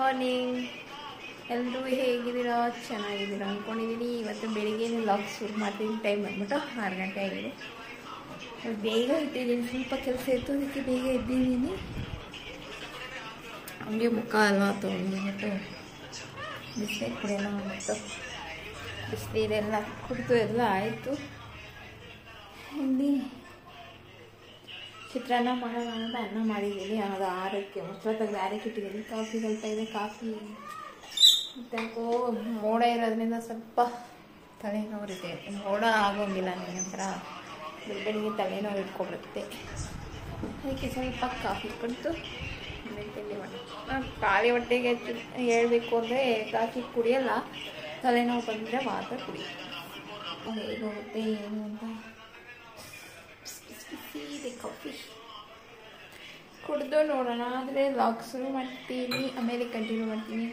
Morning ಎಲ್ಲರೂ ಹೇಗಿದ್ದೀರಾ ಚೆನ್ನಾಗಿದ್ದೀರಾ ಅಂದ್ಕೊಂಡಿದ್ದೀನಿ ಇವತ್ತು ಬೆಳಿಗ್ಗೆನೇ ಲಾಗ್ ಶುರು ಮಾಡ್ತೀನಿ ಟೈಮ್ ಬಂದ್ಬಿಟ್ಟು ಆರು ಗಂಟೆ ಆಗಿದೆ ಇವತ್ತು ಬೇಗ ಎದ್ದಿದ್ದೀನಿ ಸ್ವಲ್ಪ ಕೆಲಸ ಇತ್ತು ಅದಕ್ಕೆ ಬೇಗ ಎದ್ದಿದ್ದೀನಿ ಹಂಗೆ ಮುಖ ಎಲ್ಲ ತೊಗೊಂಡ್ಬಿಟ್ಟು ಬಿಸಿನೀರು ಕುಡಿಯೋಣ ಮತ್ತು ಬಿಸಿನೀರೆಲ್ಲ ಕುಡಿದು ಎಲ್ಲ ಆಯಿತು ಇಲ್ಲಿ ಚಿತ್ರಾನ್ನ ಮಾಡೋಣ ಅಂತ ಅನ್ನ ಮಾಡಿದ್ದೀನಿ ಅದು ಆರಕ್ಕೆ ಮೊಸರು ತೆಗೆದು ಆರಕ್ಕೆ ಇಟ್ಟಿದ್ದೀನಿ ಕಾಫಿ ಸ್ವಲ್ಪ ಇದೆ ಕಾಫಿ ಮತ್ತು ಯಾಕೋ ಮೋಡ ಇರೋದ್ರಿಂದ ಸ್ವಲ್ಪ ತಲೆನೋವಿದೆ ಮೋಡ ಆಗೋಂಗಿಲ್ಲ ನಂತರ ಬೆಳಿಗ್ಗೆ ತಲೆನೋವು ಇಟ್ಕೊಬಿಡುತ್ತೆ ಅದಕ್ಕೆ ಸ್ವಲ್ಪ ಕಾಫಿ ಕುಡಿದು ಆಮೇಲೆ ತಿಂಡಿ ಮಾಡಿ ನಾನು ಖಾಲಿ ಹೊಟ್ಟೆಗೆ ಹೇಳಬೇಕು ಅಂದರೆ ಕಾಫಿ ಕುಡಿಯಲ್ಲ ತಲೆನೋವು ಬಂದರೆ ಮಾತ್ರ ಕುಡಿ ಹೇಗೋಗುತ್ತೆ ಏನು ಅಂತ ಬಿಸಿ ಇದೆ ಕಾಫಿ ಕುಡಿದು ನೋಡೋಣ ಆದರೆ ಲಾಗ್ ಶುರು ಮಾಡ್ತೀನಿ ಆಮೇಲೆ ಕಂಟಿನ್ಯೂ ಮಾಡ್ತೀನಿ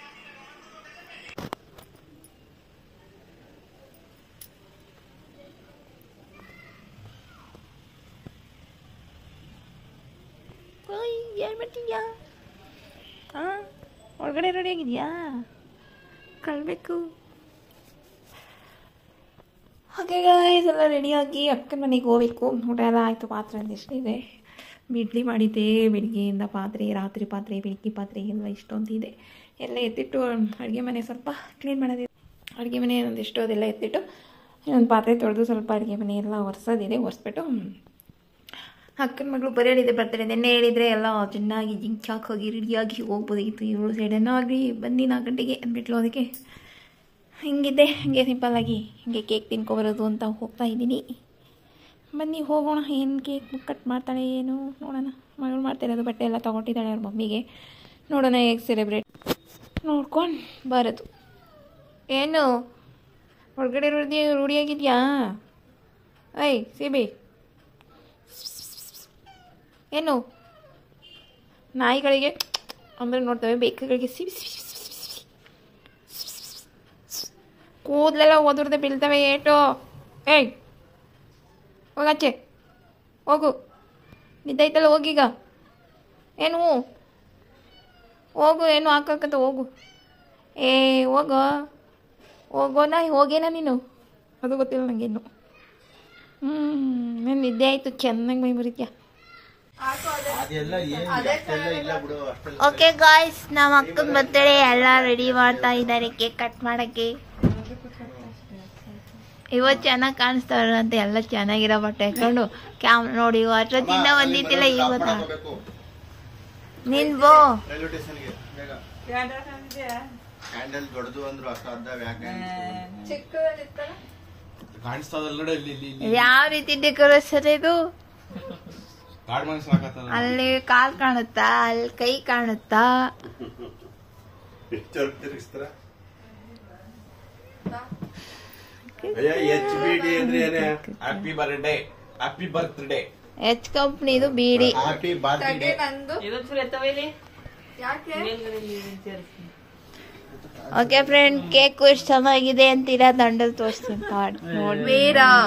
ಏನು ಮಾಡ್ತಿದ್ಯಾ ಹಾಂ ಒಳಗಡೆ ರೆಡಿ ಆಗಿದೆಯಾ ಕಳ್ಬೇಕು ಹಾಗೆ ಇದೆಲ್ಲ ರೆಡಿಯಾಗಿ ಅಕ್ಕನ ಮನೆಗೆ ಹೋಗ್ಬೇಕು ಊಟ ಎಲ್ಲ ಆಯಿತು ಪಾತ್ರೆ ಒಂದಿಷ್ಟಿದೆ ಇಡ್ಲಿ ಮಾಡಿದ್ದೆ ಬೆಳಿಗ್ಗೆಯಿಂದ ಪಾತ್ರೆ ರಾತ್ರಿ ಪಾತ್ರೆ ಬೆಳಿಗ್ಗೆ ಪಾತ್ರೆ ಎಲ್ಲ ಇಷ್ಟೊಂದಿದೆ ಎಲ್ಲ ಎತ್ತಿಟ್ಟು ಅಡುಗೆ ಮನೆ ಸ್ವಲ್ಪ ಕ್ಲೀನ್ ಮಾಡೋದಿದೆ ಅಡುಗೆ ಮನೆ ಒಂದಿಷ್ಟು ಅದೆಲ್ಲ ಎತ್ತಿಟ್ಟು ಇನ್ನೊಂದು ಪಾತ್ರೆ ತೊಳೆದು ಸ್ವಲ್ಪ ಅಡುಗೆ ಮನೆ ಎಲ್ಲ ಒರೆಸೋದಿದೆ ಒರೆಸ್ಬಿಟ್ಟು ಅಕ್ಕನ ಮಗಳು ಬರೆಯಲಿದೆ ಬರ್ತಾರೆ ನಿನ್ನೆ ಹೇಳಿದರೆ ಎಲ್ಲ ಚೆನ್ನಾಗಿ ಜಿಂಕ್ ಹೋಗಿ ರೆಡಿಯಾಗಿ ಹೋಗ್ಬೋದಾಗಿತ್ತು ಏಳು ಸೈಡನ್ನು ಆಗಲಿ ಬಂದು ನಾಲ್ಕು ಗಂಟೆಗೆ ಅಂದ್ಬಿಟ್ಲು ಅದಕ್ಕೆ ಹಿಂಗಿದ್ದೆ ಹಾಗೆ ಸಿಂಪಲ್ಲಾಗಿ ಹಿಂಗೆ ಕೇಕ್ ತಿನ್ಕೊಬರೋದು ಅಂತ ಹೋಗ್ತಾ ಇದ್ದೀನಿ ಬನ್ನಿ ಹೋಗೋಣ ಏನು ಕೇಕ್ ಕಟ್ ಮಾಡ್ತಾಳೆ ಏನು ನೋಡೋಣ ಮಗಳು ಮಾಡ್ತಿರೋದು ಬಟ್ಟೆ ಎಲ್ಲ ತೊಗೊಂಡಿದ್ದಾಳೆ ಅವ್ರ ಮಮ್ಮಿಗೆ ನೋಡೋಣ ಹೇಗೆ ಸೆಲೆಬ್ರೇಟ್ ನೋಡ್ಕೊಂಡು ಬರೋದು ಏನು ಹೊರಗಡೆ ರೂಢಿ ರೂಢಿಯಾಗಿದೆಯಾ ಐ ಸಿಬಿ ಏನು ನಾಯಿಗಳಿಗೆ ಅಂದರೆ ನೋಡ್ತವೆ ಬೇಕುಗಳಿಗೆ ಸಿಬಿ ಸಿಬಿ ಕೂದಲೆಲ್ಲ ಓದುರ್ದೆ ಬೀಳ್ತವೆ ಏಟು ಏಯ್ ಹೋಗಾಚೆ ಹೋಗು ನಿದ್ದೈತಲ್ಲ ಹೋಗೀಗ ಏನು ಹೋಗು ಏನು ಹಾಕಕ್ಕಂತ ಹೋಗು ಏ ಹೋಗೋ ಹೋಗೋಣ ಹೋಗೇನ ನೀನು ಅದು ಗೊತ್ತಿಲ್ಲ ನನಗೇನು ಹ್ಞೂ ನಾನು ನಿದ್ದೆ ಆಯಿತು ಚೆನ್ನಾಗಿ ಮೈ ಮುರಿತ್ಯಾ ಅದೆಲ್ಲ ಏನು ಅಷ್ಟೆಲ್ಲ ಇಲ್ಲ ಬಿಡು ಅಷ್ಟೆಲ್ಲ ಓಕೆ ಗಾಯ್ಸ್ ನಮ್ಮ ಅಕ್ಕನ ಬರ್ತಡೇ ಎಲ್ಲ ರೆಡಿ ಮಾಡ್ತಾ ಇದ್ದಾರೆ ಕೇಕ್ ಕಟ್ ಮಾಡಕ್ಕೆ ಇವತ್ತು ಚೆನ್ನಾಗಿ ಕಾಣಿಸ್ತಾವ್ರ ಅಂತ ಎಲ್ಲ ಚೆನ್ನಾಗಿರೋ ಬಟ್ಟೆ ಹಾಕೊಂಡು ಕ್ಯಾಮ್ ನೋಡಿ ಅಷ್ಟೊತ್ತಿಂದ ಬಂದಿತ್ತಿಲ್ಲ ಈಗ ಗೊತ್ತಾ ತಗೋಬೇಕು ನಿನ್ ಬೋ ರೈಲ್ವೆ ಸ್ಟೇಷನ್ಗೆ ಬೇಗ ಕ್ಯಾಂಡಲ್ ದೊಡ್ಡದು ಅಂದ್ರು ಅಷ್ಟು ಅರ್ಧ ಯಾಕೆ ಕಾಣಿಸ್ತದಲ್ಲ ನೋಡಿ ಇಲ್ಲಿ ಇಲ್ಲಿ ಇಲ್ಲಿ ಯಾವ ರೀತಿ ಡೆಕೋರೇಷನ್ ಇದು ಕಾಡ್ ಮನಸ್ಸು ಹಾಕತ್ತಲ್ಲ ಅಲ್ಲಿ ಕಾಲ್ ಕಾಣುತ್ತಾ ಅಲ್ಲಿ ಕೈ ಕಾಣುತ್ತಾ ತಿರುಗಿಸ್ತಾರ ಅಯ್ಯ ಎಚ್ ಬಿ ಡಿ ಅಂದ್ರೆ ಏನೇ happy birthday happy birthday H ಕಂಪ್ನಿದು BD happy birthday okay friend cake ಎಷ್ಟು ಚೆನ್ನಾಗಿದೆ ಅಂತೀರಾ ದಂಡಲ್ ತೋರಿಸ್ತೀನಿ ನೋಡಿ ನೋಡಿ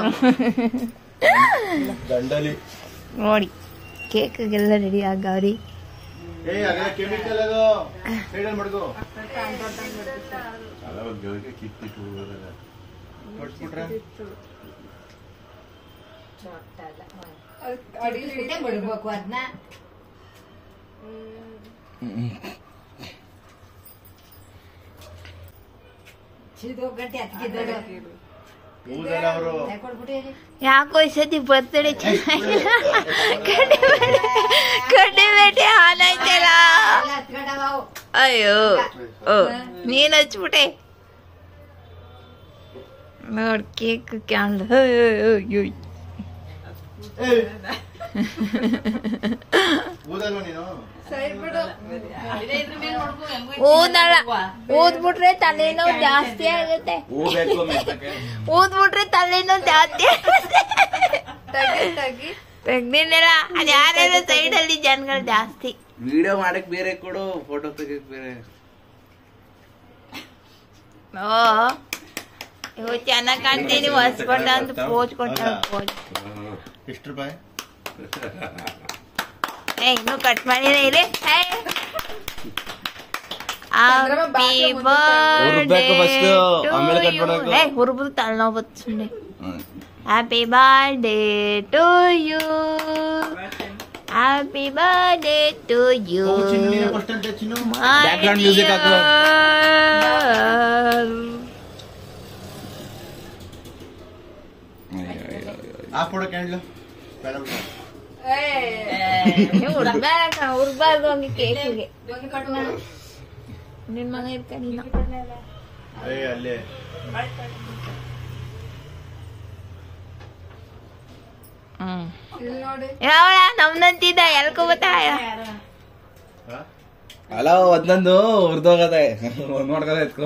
ದಂಡಲಿ ನೋಡಿ ಕೇಕ್ಗೆಲ್ಲ ರೆಡಿ ಆಗವ್ರಿ ಏ ಅದೇ ಕೆಮಿಕಲ್ ಅದು ಸೈಡಲ್ಲಿ ಮಡ್ಗು ಕಿತ್ತಿಟ್ಟು ಕೊಟ್ಬಿಟ್ರೆ ಬಿಡ್ಬೇಕು ಅದನ್ನ ಸಿದು ಗಂಟೆ ಹತ್ತಿದ್ದಳು ಕೂದಲ ಅವರು ಕೊಡ್ಬಿಟ್ಟು ಯಾಕೋ ಈ ಸತಿ ಬರ್ತಡೇ ಚೆನ್ನಾಗಿಲ್ಲ ಕಡಿಮೆ ಕಡಿಮೆ ಹಾಲಾಯ್ತಲ್ಲ ಎಲ್ಲ ಹತ್ಕೊಂಡವ ಅವು ಅಯ್ಯೋ ಓ ನೀನ್ ಹಚ್ಬಿಟ್ಟೆ ನೋಡ್ ಕೇಕ್ ಕ್ಯಾಂಡ್ ಅಯ್ಯೋ ಕೂದಲ್ವ ನೀನು ಊದಲ್ಲ ಊದ್ಬಿಟ್ರೆ ತಲೆನೋವು ಜಾಸ್ತಿ ಆಗುತ್ತೆ ಹೋಗ್ಬೇಕು ಮೆತ್ತಕ್ಕೆ ಊದ್ಬಿಟ್ರೆ ತಲೆನೋವು ಜಾಸ್ತಿ ಆಗುತ್ತೆ ತೆಗ್ದಿಲ್ಲ ಅದ್ ಯಾರ್ಯಾರು ಸೈಡ್ ಅಲ್ಲಿ ಜನಗಳು ಜಾಸ್ತಿ ವಿಡಿಯೋ ಮಾಡಕ್ ಬೇರೆ ಕೊಡು ಫೋಟೋ ತೆಗಿಯಕ್ ಬೇರೆ ಓ ಇವು ಚೆನ್ನಾಗ್ ಕಾಣ್ತೀನಿ ಹೊಸ್ಕೊಂಡ ಅಂತ ಪೋಜ್ ಕೊಟ್ಟ ಪೋಜ್ ಎಷ್ಟು ರೂಪಾಯಿ ಏ ಇನ್ನೂ ಕಟ್ ಮಾಡಿಲ್ಲ ಇದೆ ಹ್ಯಾಪಿ ಉರ್ಬೇಕು first, ಆಮೇಲೆ cut ಮಾಡ್ಬೇಕು. ಏ ಹುರ್ಬುದು ತಲೆನೋವು ಬತ್ತು ಸುಮ್ಮನೆ happy birthday to you happy birthday to you ಹೋಗು ಚಿನ್ನು ನೀನೇ ಫಸ್ಟ್ ಅಂತ ಚಿನ್ನು Background music ಹಾಕು. ಆ ಫೋಟೋ ಕ್ಯಾಂಡ್ಲು ಬೇಡ ಬಿಡು. ಉರ್ಬಾರ್ದು ಹಂಗೆ ಕೇಕಿಗೆ ನಿನ್ ಮಗ ಇರ್ಕ ನೀನು ಏ ಅಲ್ಲೇ ಹ್ಮ್ ಯಾವಳ ನಮ್ನಂತಿದ್ದ ಎಲ್ಕೊ ಗೊತ್ತಾಯ ಹಾ? ಅಲ್ಲ ಒಂದೊಂದು ಉರ್ದೋಗದೆ ನೋಡ್ಕದ ಎತ್ಕೋ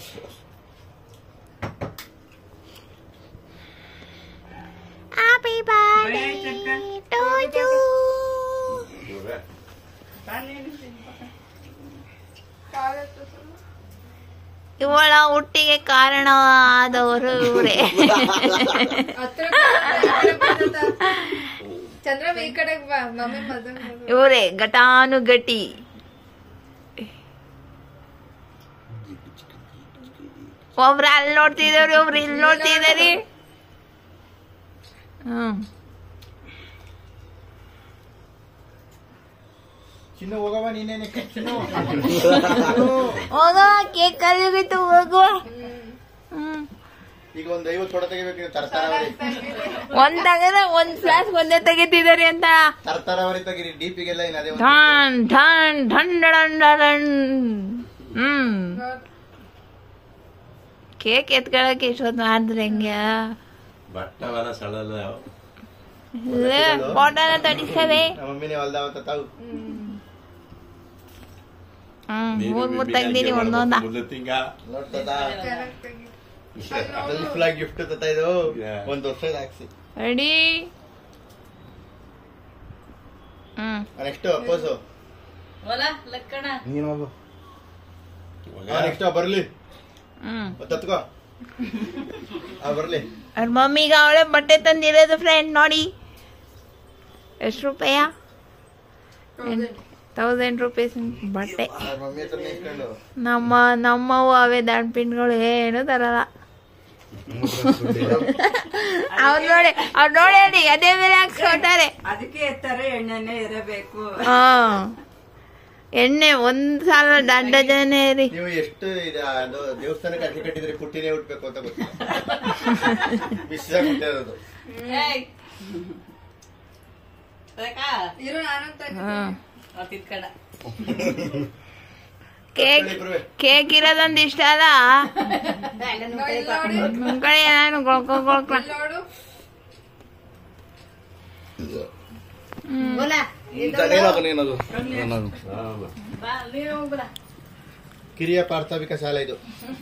ಹ್ಯಾಪಿ ಬರ್ಡೇ ಟು ಯು ಇವಳ ಹುಟ್ಟಿಗೆ ಕಾರಣವಾದವರು ಇವರೇ ಚಂದ್ರ ಈ ಕಡೆಗೆ ಬಾ ಮಮ್ಮಿ ಮದುವೆ ಇವರೇ ಘಟಾನುಘಟಿ ಒಬ್ರು ಅಲ್ಲಿ ನೋಡ್ತಿದವ್ರಿ ಒಬ್ರು ಇಲ್ಲಿ ನೋಡ್ತಿದಾರಿ ಹ್ಮ್ ಚಿನ್ನು ಹೋಗವ ನೀನೇನೆ ಚಿನ್ನು ಹೋಗ ಕೇಕ್ ಕಲಿಗಿತ್ತು ಹೋಗುವ ಹ್ಮ್ ಈಗ ಒಂದ್ ಐವತ್ತು ಫೋಟೋ ತೆಗಿಬೇಕು ತರ್ತಾರವರಿ ಒಂದ್ ತಗದ ಒಂದ್ ಫ್ಲಾಸ್ ಒಂದೇ ತೆಗಿತಿದಾರಿ ಅಂತ ತರ್ತಾರವರಿ ತೆಗಿರಿ ಡಿಪಿಗೆಲ್ಲ ಇನ್ ಅದೇ ಒಂದು ಠಾನ್ ಠಾನ್ ಠನ್ ಡಡನ್ ಡಡನ್. ಹ್ಮ್ ಕೇಕ್ ಎತ್ಕೊಳಕ್ ಇಷ್ಟೊತ್ತು ಮಾಡಿದ್ರೆ ಹೆಂಗೆ ಬಟ್ಟವರ ಸಳಲ್ಲ ಫೋಟೋನ ತಡಿಸ್ತವೆ ನಮ್ಮ ಮಮ್ಮಿನೇ ಹೊಲ್ದಾವತ್ತ ತಾವು ಹ್ಮ್ ಮೂರ್ ಮೂರ್ ತೆಗ್ದೀನಿ ಒಂದೊಂದ ತಿಂಗ ನೋಡ್ತದ ಫುಲ್ ಗಿಫ್ಟ್ ತತ್ತ ಇದು Yeah. ಒಂದ್ ವರ್ಷ ಹಾಕ್ಸಿ ರೆಡಿ ಹ್ಮ್ ನೆಕ್ಸ್ಟ್ ಅಪ್ಪೋಸು ನೀನು ಹೋಗು ನೆಕ್ಸ್ಟ್ ಬರ್ಲಿ ಹ್ಮ್ ತತ್ಕೋ ಆ ಬರ್ಲಿ ಅವ್ರ ಮಮ್ಮಿಗೆ ಅವಳೆ ಬಟ್ಟೆ ತಂದಿರೋದು ಫ್ರೆಂಡ್ ನೋಡಿ ಎಷ್ಟು ರೂಪಾಯ ತೌಸಂಡ್ ರುಪೀಸ್ ಬಟ್ಟೆ ಅವ್ರ ಮಮ್ಮಿ ಹತ್ರ ನಿಂತ್ಕೊಂಡು ನಮ್ಮ ನಮ್ಮವು ಅವೇ ದಂಡ ಪಿನ್ಗಳು ಏನು ತರಲ್ಲ ಅವ್ರು ನೋಡಿ ಅವ್ರು ನೋಡಿ ಹೇಳಿ ಅದೇ ಬೇರೆ ಹಾಕ್ಸ್ಕೊತಾರೆ ಅದಕ್ಕೆ ಎತ್ತಾರೆ ಎಣ್ಣೆನೆ ಇರಬೇಕು ಹಾ ಎಣ್ಣೆ ಒಂದ್ ಸಾಲ ದಂಡ ಜನ ರೀ ನೀವು ಎಷ್ಟು ಇದು ಅದು ದೇವಸ್ಥಾನಕ್ಕೆ ಅಡ್ಡಿ ಕಟ್ಟಿದ್ರೆ ಪುಟ್ಟಿನೇ ಹುಟ್ಬೇಕು ಅಂತ ಗೊತ್ತಿಲ್ಲ ಬಿಸಿದಾಗ ಹುಟ್ಟಿರೋದು ಇರು ನಾನು ತೆಗಿ ಹ್ಮ್ ತಿತ್ಕಡ ಕೇಕ್ ಇಬ್ರುವೆ. ಕೇಕ್ ಇರೋದೊಂದು ಇಷ್ಟ ಅಲ್ಲ ನೋಡಿ ನಮ್ ಕಡೆ ನಾನು ಗೊಳ್ಕೊ ಗೊಳ್ಕೊ ನೋಡು ಬೋಲ ನೀನಾಗು ನೀನಾಗು ನೀನಾಗು ಬಾ ನೀನು ಹೋಗ್ಬಿಡ ಕಿರಿಯ ಪ್ರಾಥಮಿಕ ಶಾಲೆ ಇದು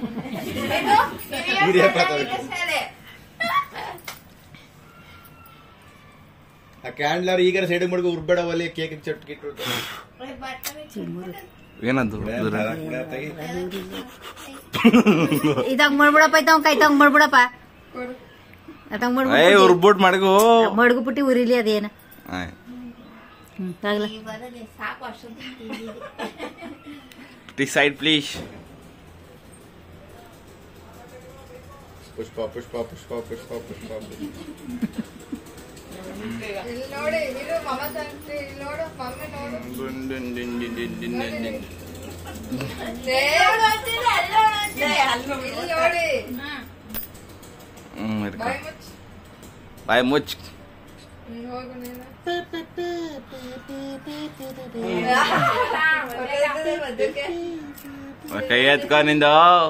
ಕಿರಿಯ ಪ್ರಾಥಮಿಕ ಆ ಕ್ಯಾಂಡ್ಲರ್ ಈಗ ಸೈಡ್ ಮಡ್ಗ ಉರ್ಬೇಡ ಒಲೆ ಕೇಕ್ ಚಟ್ಕಿಟ್ಟು ಏನದು ಇದಾಗ ಮಾಡ್ಬಿಡಪ್ಪ ಇತ್ತವ ಕೈ ತಗೊಂಡ್ ಮಾಡ್ಬಿಡಪ್ಪ ಅದಂಗ್ ಏ ಮಾಡ್ಬಿಟ್ಟು ಉರ್ಬಿಟ್ ಮಾಡಿಗು ಮಡ್ಗು ಪುಟ್ಟಿ ಉರಿಲಿ ಅದೇನ ಆಯ್. ಹ್ಮ್ ಆಗ್ಲ This side, please. ಪುಷ್ಪ ಪುಷ್ಪ ಪುಷ್ಪ ಪುಷ್ಪ ಪುಷ್ಪ ಇಲ್ಲಿ ನೋಡಿ ಇರು ಮಮ್ಮ ತಂಗ್ಸಿ ಇಲ್ಲಿ ನೋಡು ಮಮ್ಮಿ ನೋಡು ಲೇ, ಇಲ್ಲಿ ನೋಡಿ ಹ್ಮ್ ಇರ್ಕ. ಬಾಯ್ ಮುಚ್ಚ್ ಬಾಯ್ ಮುಚ್ ಹ್ಮ್, ಹೋಗು ನೀನು ಮದುವೆ ಕೈ ಎತ್ಕೊ ನಿಂದು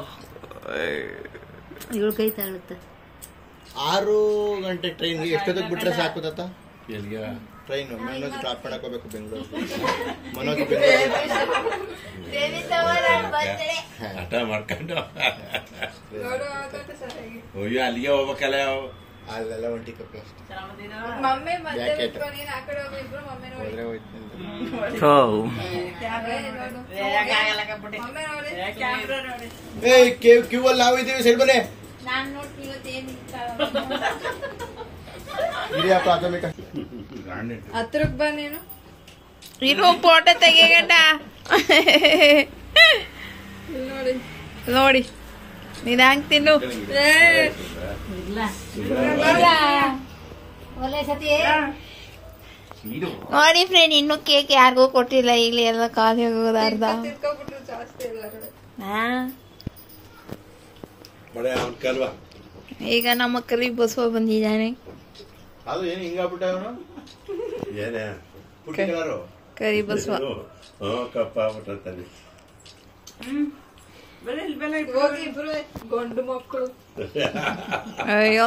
ಇವಳು ಕೈ ತಾಳುತ್ತ ಆರು ಗಂಟೆ ಟ್ರೈನ್ ಎಷ್ಟೊತ್ತಿಗೆ ಬಿಟ್ರೆ ಸಾಕು ತಾತ ಎಲ್ಲಿಗೆ ಟ್ರೈನ್ ಮನೋಜ್ ಡ್ರಾಪ್ ಮಾಡಕ್ ಹೋಗ್ಬೇಕು ಬೆಂಗಳೂರು ಮನೋಜ್ ಬೆಂಗಳೂರು ಹಠ ಮಾಡ್ಕೊಂಡು ನೋಡು ಆಗುತ್ತೆ ಸರಿಯಾಗಿ ಅಯ್ಯೋ ಅಲ್ಲಿಗೆ ಹೋಗ್ಬೇಕಲ್ಲ ಅಲ್ಲೆಲ್ಲ ಒಂಟಿ ಕಪ್ಪೆ ಅಷ್ಟೇ ಮಮ್ಮಿ ಮತ್ತೆ Jacket. ನಿಂತ್ಕೊ, ನೀನ್ ಆ ಕಡೆ ಹೋಗು ಇಬ್ರು ಮಮ್ಮಿ ನೋಡಿ ಹೋದ್ರೆ ಹೋಯ್ತೀನಿ ಥೋ. ಮಮ್ಮಿ ನೋಡಿ ಏ ಕ್ಯೂ ಕ್ಯೂ ಅಲ್ಲಿ ನಾವು ಇದ್ದೀವಿ ಸೈಡ್ ಬನ್ನಿ ಹಿರಿಯ ಪ್ರಾಥಮಿಕ ಹತ್ರಕ್ ಬಾ ನೀನು ಇರು ಫೋಟೋ ತೆಗಿಯಗಂಡ ನೋಡಿ ನೋಡಿ ನಿಧಾಂಗ್ ತಿನ್ನು ಒಳ್ಳೆ ಸತಿ ನೋಡಿ ಫ್ರೆಂಡ್ ಇನ್ನು ಕೇಕ್ ಯಾರಿಗೂ ಕೊಟ್ಟಿಲ್ಲ ಇಲ್ಲಿ ಎಲ್ಲ ಖಾಲಿ ಹೋಗೋದು ಅರ್ಧ ತಿರ್ಕೊಬಿಟ್ರು ಜಾಸ್ತಿ ಎಲ್ಲರೂ ಹಾ ಬಡೆ ಅವ್ನ್ ಕಲ್ವಾ ಈಗ ನಮ್ಮ ಕಲಿ ಬಸವ ಬಂದಿದ್ದಾನೆ ಅದು ಏನು ಹಿಂಗಾಗ್ಬಿಟ್ಟ ಅವನು ಏನೇ ಪುಟ್ಟಿ ಕಲರು ಕರಿ ಬಸವ ಹ್ಞೂ ಕಪ್ಪ ಆಗ್ಬಿಟ್ಟಂತಾನೆ ಹೋಗಿ ಇಬ್ರು ಗಂಡು ಮಕ್ಕಳು ಅಯ್ಯೋ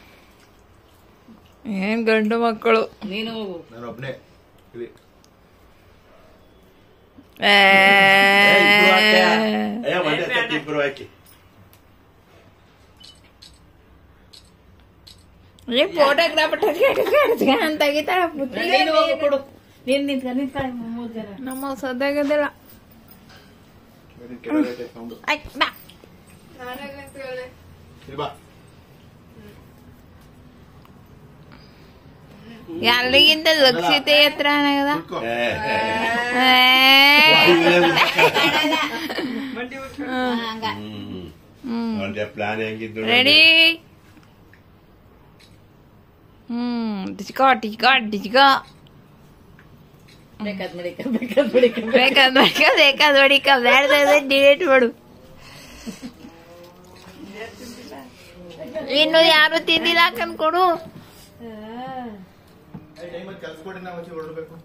ಏನ್ ಗಂಡು ಮಕ್ಕಳು ನೀನು ನಾನು ಒಬ್ನೇ ಇಲ್ಲಿ ಏ. ಅಯ್ಯ ಒಂದೇ ತಟ್ಟಿ ಇಬ್ರು ಹಾಕಿ ಈ ಫೋಟೋಗ್ರಾಫರ್ ಅಂತ ತೆಗಿತಾರ ಪುಟ್ಟಿ ನೀನು ಹೋಗು ಕೊಡು ನೀನ್ ನಿಂತ್ಕ ನಿಂತ್ಕ ಮೂರ್ ಜನ ನಮ್ಮ ಸದಾಗದಿಲ್ಲ ಕೆಳಗಡೆ sound. ಆಯ್ತ್ ಬಾ ನಾನೇ ನಿಂತ್ಕೊಳ್ಳೆ ಇಲ್ಲಿ ಬಾ ಎಲ್ಲಿಗಿಂತ ಲಕ್ಷಿತೆ ಹತ್ರ ಏನಾಗದ ಕೂತ್ಕೋ. ಏ, ಏ, ಏ. ಹಂಗ ಹ್ಮ್. ಹ್ಮ್ ನೋಡ್ದೆ ಪ್ಲಾನ್ ಹೆಂಗಿದ್ದು ರೆಡಿ ಹ್ಮ್ ಡಿಜ್ಕಾ ಡಿಜ್ಕಾ ಡಿಜ್ಕಾ ಬೇಕಾದ್ ಮಡಿಕ ಬೇಕಾದ್ ಮಡಿಕ ಬೇಕಾದ್ ಮಾಡ್ಕ ಬೇಕಾದ್ ಹೊಡಿಕ ಬೇಡ ಡಿಲೀಟ್ ಮಾಡು ಇನ್ನು ಯಾರು ತಿಂದಿಲ್ಲ ಕನ್ಕೊಡು ಈ ಟೈಮಲ್ಲಿ ಕೆಲ್ಸ ಕೊಡಿ ನಾವು ಆಚೆ ಹೊರಡ್ಬೇಕು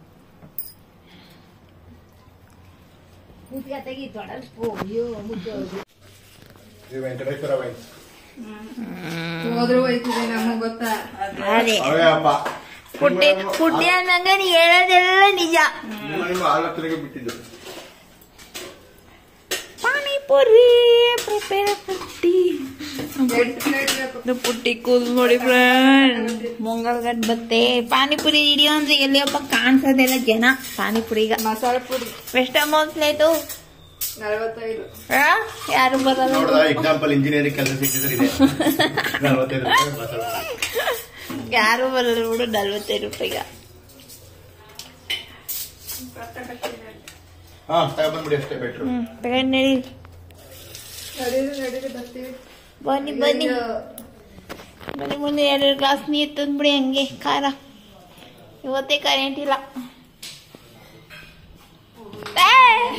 ಕೂತ್ಕ ತೆಗಿ ತೊಡಲ್ ಅಯ್ಯೋ ಮುದ್ದು ಇದು ವೆಂಕಟೇಶ್ವರ ವೈನ್ಸ್ ಹೋದ್ರು ಹೋಯ್ತಿದೆ ನಮಗ್ ಗೊತ್ತಾ ಅದೇ ಅವೇ ಅಪ್ಪ ಪುಟ್ಟಿ ಪುಟ್ಟಿ ಅನ್ನಂಗ ನೀ ಹೇಳೋದೆಲ್ಲ ನಿಜ ನಿಮ್ಮ ನಿಮ್ಮ ಆಲೋಚನೆಗೆ ಬಿಟ್ಟಿದ್ದು ಪಾನಿಪುರಿ ಪ್ರಿಪೇರ್ ಪುಟ್ಟಿ ಇದು ಪುಟ್ಟಿ ಕೂಲ್ ನೋಡಿ ಫ್ರೆಂಡ್ ಮುಂಗಲ್ಗಡ್ ಬತ್ತೆ ಪಾನಿಪುರಿ ಹಿಡಿಯೋ ಅಂದ್ರೆ ಎಲ್ಲಿಯಪ್ಪ ಕಾಣಿಸೋದೆಲ್ಲ ಜನ ಪಾನಿಪುರಿಗ ಮಸಾಲೆ ಪುಡಿ ಎಷ್ಟು ಅಮೌಂಟ್ ಆಯ್ತು ನಲವತ್ತೈದು ಆ? ಯಾರು ಬರಲ್ಲ ನೋಡ್ದ ಎಕ್ಸಾಂಪಲ್ ಇಂಜಿನಿಯರಿಂಗ್ ಕೆಲಸ ಸಿಕ್ಕಿದ್ರೆ ಇದೆ ನಲವತ್ತೈದು ರೂಪಾಯಿ ಮಸಾಲೆ ಪುಡಿ. ಯಾರು ಬರಲ್ಲ ಬಿಡು ನಲ್ವತ್ತೈದು ರೂಪಾಯಿಗ ಹಾ ತಗೊಂಡ್ಬಿಡಿ ಅಷ್ಟೇ ಬೆಟ್ರು ಹ್ಮ್ ತಗೊಂಡ್ ನಡಿ ನಡೀರಿ ನಡೀರಿ ಬರ್ತೀವಿ ಬನ್ನಿ ಬನ್ನಿ ಬನ್ನಿ ಮುಂದೆ ಎರಡು ಗ್ಲಾಸ್ ನೀರು ತಂದ್ಬಿಡಿ ಹಂಗೆ ಖಾರ ಇವತ್ತೇ ಕರೆಂಟ್ ಇಲ್ಲ ಏ!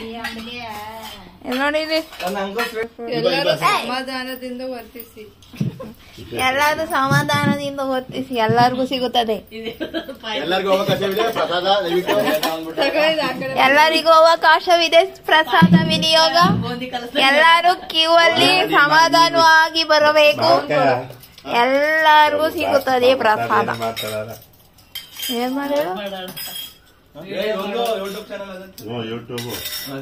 ಇಲ್ಲಿ ನೋಡಿ ಇಲ್ಲಿ. ಎಲ್ಲರೂ ಸಮಾಧಾನದಿಂದ ವರ್ತಿಸಿ ಎಲ್ಲರೂ ಸಮಾಧಾನದಿಂದ ವರ್ತಿಸಿ ಎಲ್ಲರಿಗೂ ಸಿಗುತ್ತದೆ ಎಲ್ಲರಿಗೂ ಅವಕಾಶವಿದೆ ಪ್ರಸಾದ ದಯವಿಟ್ಟು ತಗೊಂಡ್ಬಿಟ್ಟು. ತಗೊಳ್ಳಿ ಆ ಕಡೆ ಎಲ್ಲರಿಗೂ ಅವಕಾಶವಿದೆ ಪ್ರಸಾದ ವಿನಿಯೋಗ ಎಲ್ಲರೂ ಕ್ಯೂ ಅಲ್ಲಿ ಸಮಾಧಾನವಾಗಿ ಬರಬೇಕು ಎಲ್ಲರಿಗೂ ಸಿಗುತ್ತದೆ ಪ್ರಸಾದ ಮಾತಾಡಲ್ಲ ಏನ್ ಮಾಡೋದು ಹ್ಞೂ ಯೂಟ್ಯೂಬು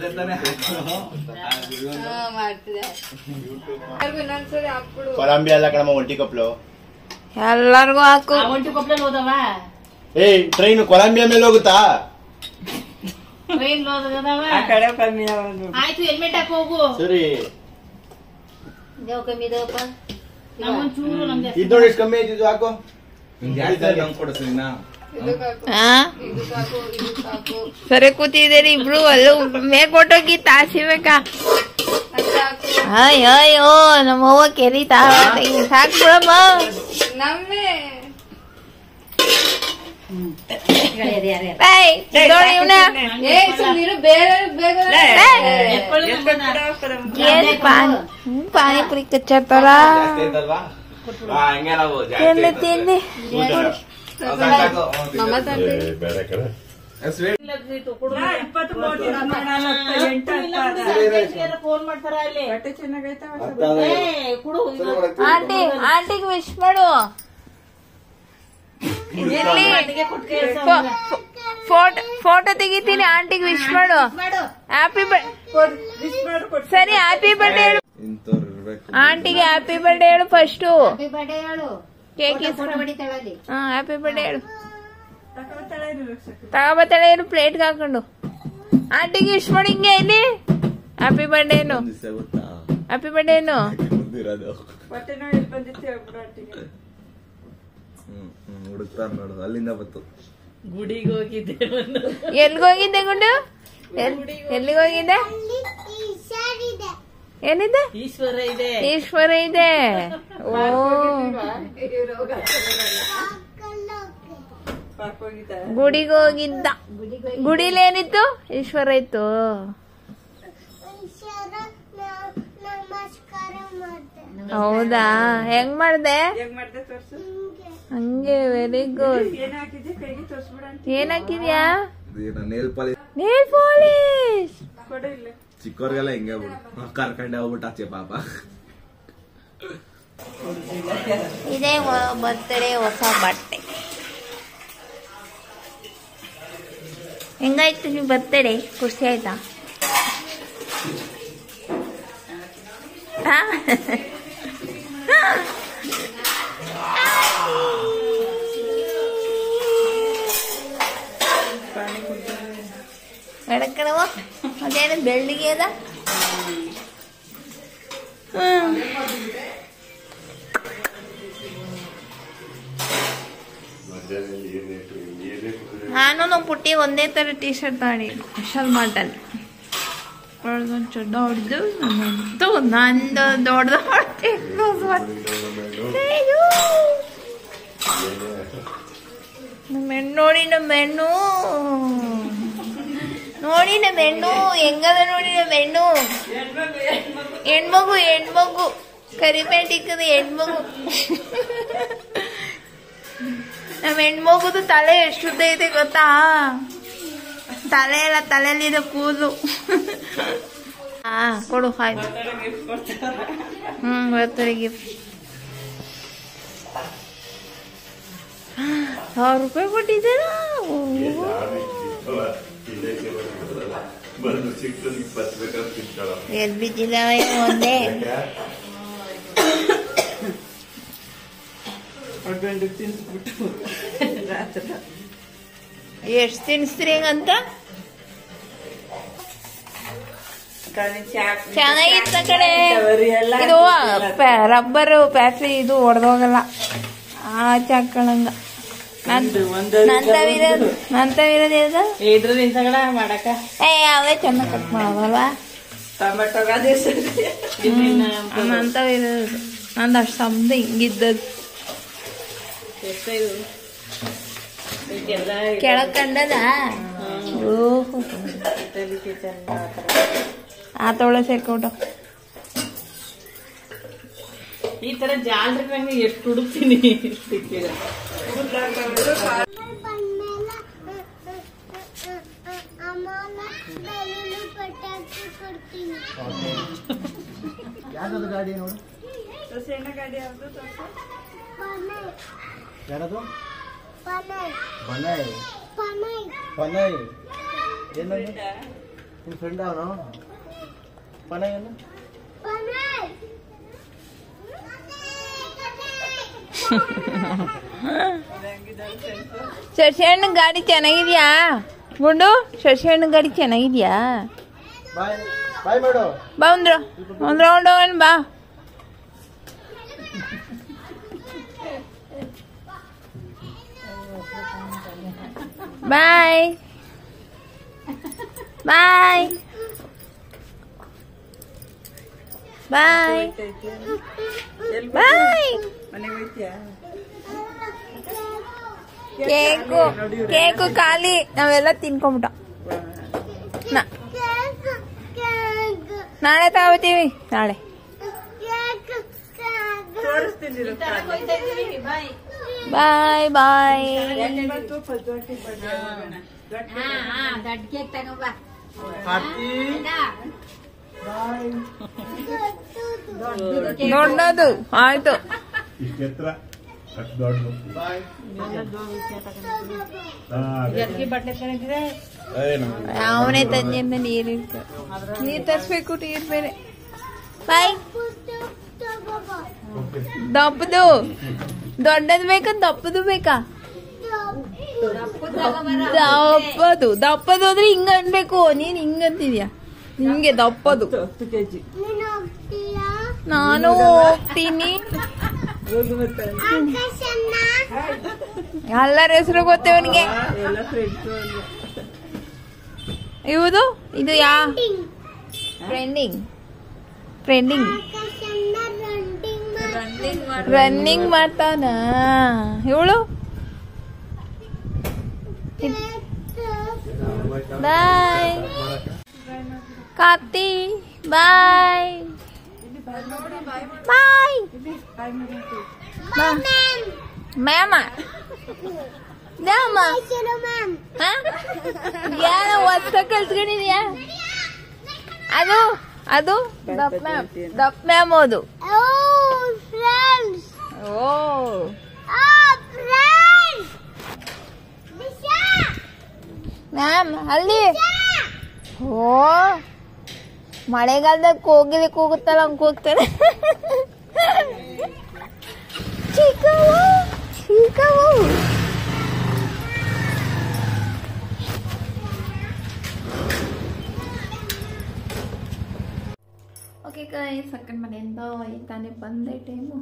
ಹಾ, ಮಾಡ್ತಿದೆ ಎಲ್ಲರಿಗೂ ಇನ್ನೊಂದ್ಸರಿ ಹಾಕ್ಬಿಡು ಕೊಲಂಬಿಯಾ ಅಲ್ಲ ಕಣಮ್ಮ ಒಂಟಿ ಕಪ್ಲು ಎಲ್ಲರಿಗೂ ಹಾಕು ಒಂಟಿ ಕೊಪ್ಪಳಲ್ಲಿ ಹೋದವ ಏಯ್ ಟ್ರೈನ್ ಕೊಲಂಬಿಯಾ ಮೇಲೆ ಹೋಗುತ್ತಾ ಟ್ರೈನ್ ಹೋದವ ಆಯ್ತು ಹೆಲ್ಮೆಟ್ ಹಾಕಿ ಹೋಗು ಸರಿ ದೇವ್ ಕಮ್ಮಿ ಇದಾವಪ್ಪ ನಮ್ಮೊಂಚೂರು ನಮ್ಗೆ ಇದ್ ನೋಡಿ ಎಷ್ಟು ಕಮ್ಮಿ ಆಯ್ತಿದ್ದು ಹಾಕು ಇದಕ್ ಹಾಕು ಆ ಇದಕ್ ಹಾಕು ಇದಕ್ ಹಾಕು ಸರಿ ಕೂತಿದ್ದೀರಿ ಇಬ್ರು ಅಲ್ಲೂ ಮೇಲ್ಕೊಟ್ಟೋಗಿ ತಾಸಿಬೇಕಾ ಅಷ್ಟ್ ಹಾಕು ಅಯ್ಯ ಅಯ್ಯೋ ನಮ್ಮವ್ವ ಕೆರಿತಾ ಸಾಕು ಬಿಡಮ್ಮ ನಮ್ಮೇ ಯಾರು ಯಾರು ಏಯ್, ನೋಡಿ ಇವ್ನ. ಏ ಸುಮ್ನಿರು ಬೇರೆ ಬೇಗ ಏನ್ ಪಾನಿ ಹ್ಮ್, ಪಾನಿಪುರಿ ಕಚ್ಚಾಡ್ತಾರ ತಿನ್ನಿ ತಿನ್ನಿ ಮಮ್ಮ ತಂದೆ ಬೇರೆ ಕಡೆ ಫೋನ್ ಮಾಡ್ತಾರ ಅಲ್ಲಿ ಏ, ಕೊಡು ಇದು. ಆಂಟಿ ಆಂಟಿಗೆ ವಿಶ್ ಮಾಡು ಇಲ್ಲಿ ಫೋಟೋ ಫೋಟೋ ತೆಗಿತೀನಿ ಆಂಟಿಗೆ ವಿಶ್ ಮಾಡು ಹ್ಯಾಪಿ ಸರಿ ಹ್ಯಾಪಿ ಬರ್ಡೇ ಹೇಳು ಆಂಟಿಗೆ ಹ್ಯಾಪಿ ಬರ್ಡೇ ಹೇಳು ಫಸ್ಟು ಹ್ಯಾಪಿ ಬರ್ಡೇ ಹೇಳು ಕೇಕ್ ಫೋಟೋ ಹೊಡಿತಾಳಲ್ಲಿ ಹಾ ಹ್ಯಾಪಿ ಬರ್ಡೇ ಹೇಳು ತಗೋಬತ್ತಾಳೆ ಏನು ಪ್ಲೇಟ್ಗೆ ಹಾಕೊಂಡು ಆಂಟಿಗೆ ವಿಶ್ ಮಾಡಿ ಹಿಂಗೆ ಇಲ್ಲಿ ಹ್ಯಾಪಿ ಬರ್ಡೇ ಏನು ಹ್ಯಾಪಿ ಬರ್ಡೇ ಏನು ಹುಡುಕ್ತಾರ ನೋಡು ಅಲ್ಲಿಂದ ಬತ್ತು ಗುಡಿಗೆ ಹೋಗಿದ್ದೆ ಎಲ್ಗೋಗಿದ್ದೆ ಗುಂಡು ಎಲ್- ಎಲ್ಲಿಗೆ ಹೋಗಿದ್ದೆ ಏನಿದೆ ಈಶ್ವರ ಇದೆ ಈಶ್ವರ ಇದೆ ಓ ಗುಡಿಗೆ ಹೋಗಿದ್ದ ಗುಡಿಲಿ ಏನಿತ್ತು ಈಶ್ವರ ಇತ್ತು ಹೌದಾ ಹೆಂಗ್ ಮಾಡ್ದೆ ಹಂಗೆ ವೆರಿ ಗುಡ್ ಏನ್ ಹಾಕಿದ್ಯಾ ನೇಲ್ ಪಾಲಿಶ್ ನೇಲ್ ಪಾಲಿಶ್ ಚಿಕ್ಕವ್ರಿಗೆಲ್ಲ ಹಿಂಗೆ ಬಿಡು ಕರ್ಕೊಂಡೆ ಹೋಗ್ಬಿಟ್ಟು ಆಚೆ ಪಾಪ ಇದೇ ಬರ್ತಡೇ ಹೊಸ ಬಟ್ಟೆ ಹೆಂಗಾಯ್ತು ನೀವು ಬರ್ತಡೇ ಖುಷಿ ಆಯ್ತಾ ಆ? ಬೆಳಕಣವ ಅದೇನು ಬೆಳ್ಳಿಗೆ ಅದ ಹ್ಮ್ ನಾನು ನಮ್ಮ ಪುಟ್ಟಿ ಒಂದೇ ಥರ ಟೀ ಶರ್ಟ್ ಮಾಡಿ ಸ್ಪೆಷಲ್ ಮಾಡಲ್ ಒಳಗೊಂದು ಚಡ್ಡ ಹೊಡೆದು ನಂದು ನಂದು ದೊಡ್ಡದು ಹೊಟ್ಟೆ ಕ್ಲೋಸ್ ನಮ್ಮ ಹೆಣ್ಣು ನೋಡಿ ನಮ್ಮ ಹೆಣ್ಣು ನೋಡಿ ನಮ್ಮ ಹೆಣ್ಣು ಹೆಂಗದ ನೋಡಿ ನಮ್ಮ ಹೆಣ್ಣು ಹೆಣ್ಮಗು ಹೆಣ್ಮಗು ಕರಿಬೇಟಿಕ್ಕದ ಹೆಣ್ಮಗು ನಮ್ಮ ಹೆಣ್ಮಗುದು ತಲೆ ಎಷ್ಟು ಉದ್ದ ಇದೆ ಗೊತ್ತಾ ತಲೆ ಎಲ್ಲ ತಲೆಯಲ್ಲಿದೆ ಕೂದಲು ಹಾ ಕೊಡು ಆಯ್ತು ಹ್ಮ್ ಬರ್ತಾರೆ ಗಿಫ್ಟ್ ಸಾವಿರ ರೂಪಾಯಿ ಕೊಟ್ಟಿದ್ದೀರಾ ಬಂದು ಸಿಕ್ತದ ಇಪ್ಪತ್ತು ಬೇಕಾದ್ರೆ ತಿಂತಾಳ ಎಲ್ಲಿ ಬಿದ್ದಿದ್ದಾವೆ ಒಂದೇ ಎಷ್ಟು ತಿನ್ಸ್ತೀರಿ ಹಂಗಂತ ಚೆನ್ನಾಗಿತ್ತ ಕಡೆ ಇದು ರಬ್ಬರ್ ಫ್ಯಾಕ್ಟ್ರಿ ಇದು ಹೊಡೆದೋಗಲ್ಲ ಆಚೆ ಹಾಕೊಳ್ಳಂಗ ನಂತವಿರೋದು ನಂತವಿರೋದು ಯಾವ್ದು ಇದ್ರದಿಂದ ಕಡೆ ಮಾಡಕ ಏ ಅವೇ ಚೆನ್ನಾಗಿ ಕಟ್ ಮಾಡೋದಲ್ವಾ ಟೊಮೆಟೊ ನಂತವಿರೋದು ನಂದು ಅಷ್ಟು ಸಮದ ಹಿಂಗಿದ್ದದು ಕೆಳಗ್ ಕಂಡದ ಓಹೋ ಆ ತೊಳೆ ಸೇರ್ಕೊಟ ಈ ತರ ಜಾಲ್ರಿ ನಂಗೆ ಎಷ್ಟು ಹುಡುಕ್ತೀನಿ ಸಿಕ್ಕಿದೆ ಯಾವ್ದು ಗಾಡಿ ನೋಡು ಯಾರದು ಬನಾಯ್ ಪನಾಯ್ ಏನದು ನಿನ್ ಫ್ರೆಂಡ್ ಅವನು ಪನಾಯ್ ಏನು ಶಶಿಹಣ್ಣ ಗಾಡಿ ಚೆನ್ನಾಗಿದ್ಯಾ ಗುಂಡು ಶಶಿಹಣ್ಣ ಗಾಡಿ ಚೆನ್ನಾಗಿದ್ಯಾ ಬಾಯ್ ಬಾಯ್ ಮಾಡು ಬಾ ಒಂದ್ರ ಒಂದ್ ರೌಂಡ್ ಹೋಗೋಣ ಬಾ ಬಾಯ್ ಬಾಯ್ ಬಾಯ್ ಬಾಯ್ ಕೇಕು ಕೇಕು ಖಾಲಿ ನಾವೆಲ್ಲ ತಿನ್ಕೊಂಬಿಟ್ಟ ನಾ- ನಾಳೆ ತಗೋತೀವಿ ನಾಳೆ ಬಾಯ್ ಬಾಯ್ ದೊಡ್ಡ ಕೇಕ್ ತಗೋಬಾ ದೊಡ್ಡದು ಆಯ್ತು ಇಷ್ಟು ಎತ್ತರ ಅಷ್ಟು ದೊಡ್ಡ ಬಾಯ್ ಅವನೇ ತಂದೆಯಿಂದ ನೀರು ಇರ್ತದೆ ನೀರು ತರಿಸ್ಬೇಕು ನೀರು ಬೇರೆ ಬಾಯ್ ದಪ್ಪದು ದೊಡ್ಡದು ಬೇಕಾ ದಪ್ಪದು ಬೇಕಾ ದಪ್ಪದು ದಪ್ಪದು ಅಂದ್ರೆ ಹಿಂಗ ಅನ್ಬೇಕು ನೀನ್ ಹಿಂಗಂತಿದ್ಯಾ ನಿಂಗೆ ದಪ್ಪದು ಹತ್ತು ಕೆಜಿ ನಾನು ಹೋಗ್ತೀನಿ ಎಲ್ಲರ ಹೆಸರು ಗೊತ್ತೇ ಅವನಿಗೆ ಎಲ್ಲ ಫ್ರೆಂಡ್ಸು ಇವುದು ಇದು ಯಾ ಫ್ರೆಂಡಿಂಗ್ ಟ್ರೆಂಡಿಂಗ್ ರನ್ನಿಂಗ್ ಮಾಡ್ತಾನ ಇವಳು bye Karthi bye bye ma'am ma'am ಯಾರ ಹೊಸ ಕಲ್ತ್ಕೊಂಡಿದ್ಯಾ ಅದು ಅದು ದಪ್ ಮ್ಯಾಮ್ ದಪ್ ಮ್ಯಾಮ್ ಅದು ಓ ಮ್ಯಾಮ್ ಅಲ್ಲಿ ಓ ಮಳೆಗಾಲದಾಗ ಕೋಗಿಲಿ ಕೂಗುತ್ತಲ್ಲ ಹಂಗೆ ಕೂಗ್ತಾರೆ ಚಿಕ್ಕವು ಚಿಕ್ಕವು ಓಕೆ ಕಾಯ್ ಸಕ್ಕನ್ ಮನೆಯಿಂದ ಈಗ ತಾನೇ ಬಂದೆ ಟೈಮು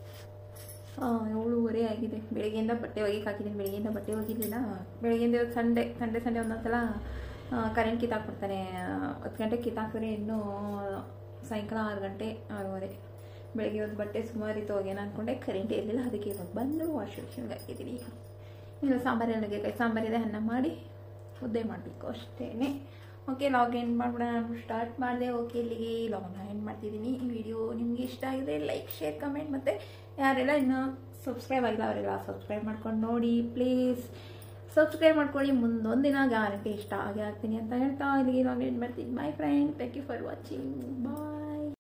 ಏಳುವರೆ ಆಗಿದೆ ಬೆಳಗ್ಗೆಯಿಂದ ಬಟ್ಟೆ ಒಗಿಗೆ ಹಾಕಿದ್ದೀನಿ ಬೆಳಗ್ಗೆಯಿಂದ ಬಟ್ಟೆ ಒಗಿಲಿಲ್ಲ ಬೆಳಗ್ಗೆಯಿಂದ ಇವತ್ತು ಸಂಡೇ ಸಂಡೇ ಸಂಡೇ ಒಂದೊಂದ್ಸಲ ಕರೆಂಟ್ ಕಿತ್ತಾಕ್ಬಿಡ್ತಾನೆ ಹತ್ತು ಗಂಟೆಗೆ ಕಿತ್ತಾಕಿದ್ರೆ ಇನ್ನೂ ಸಾಯಂಕಾಲ ಆರು ಗಂಟೆ ಆರೂವರೆ ಬೆಳಗ್ಗೆ ಒಂದು ಬಟ್ಟೆ ಸುಮಾರು ಇತ್ತು ಹೋಗೇನ ಅಂದ್ಕೊಂಡೆ ಕರೆಂಟ್ ಇರಲಿಲ್ಲ ಅದಕ್ಕೆ ಇವಾಗ ಬಂದು ವಾಷಿಂಗ್ ಮಿಷಿನ್ಗೆ ಹಾಕಿದ್ದೀನಿ ಇಲ್ಲ ಸಾಂಬಾರು ನುಗ್ಗೆಕಾಯಿ ಸಾಂಬಾರಿದೆ ಅನ್ನ ಮಾಡಿ ಮುದ್ದೆ ಮಾಡಬೇಕು ಅಷ್ಟೇ ಓಕೆ ಲಾಗ್ ಎಂಡ್ ಮಾಡ್ಬಿಡೋಣ ಸ್ಟಾರ್ಟ್ ಮಾಡಿದೆ ಓಕೆ ಇಲ್ಲಿಗೆ ಲಾಗ್ನ ಎಂಡ್ ಮಾಡ್ತಿದ್ದೀನಿ ಈ ವಿಡಿಯೋ ನಿಮಗೆ ಇಷ್ಟ ಆಗಿದೆ ಲೈಕ್ ಶೇರ್ ಕಮೆಂಟ್ ಮತ್ತು ಯಾರೆಲ್ಲ ಇನ್ನೂ ಸಬ್ಸ್ಕ್ರೈಬ್ ಆಗಿಲ್ಲ ಅವರೆಲ್ಲ ಸಬ್ಸ್ಕ್ರೈಬ್ ಮಾಡ್ಕೊಂಡು ನೋಡಿ ಪ್ಲೀಸ್ ಸಬ್ಸ್ಕ್ರೈಬ್ ಮಾಡ್ಕೊಳ್ಳಿ ಮುಂದೊಂದಿನ ಗ್ಯಾರಂಟಿ ಇಷ್ಟ ಆಗೇ ಆಗ್ತೀನಿ ಅಂತ ಹೇಳ್ತಾ ಇಲ್ಲಿಗೆ ಲಾಗ್ ಎಂಡ್ ಮಾಡ್ತೀನಿ bye friend thank you for watching bye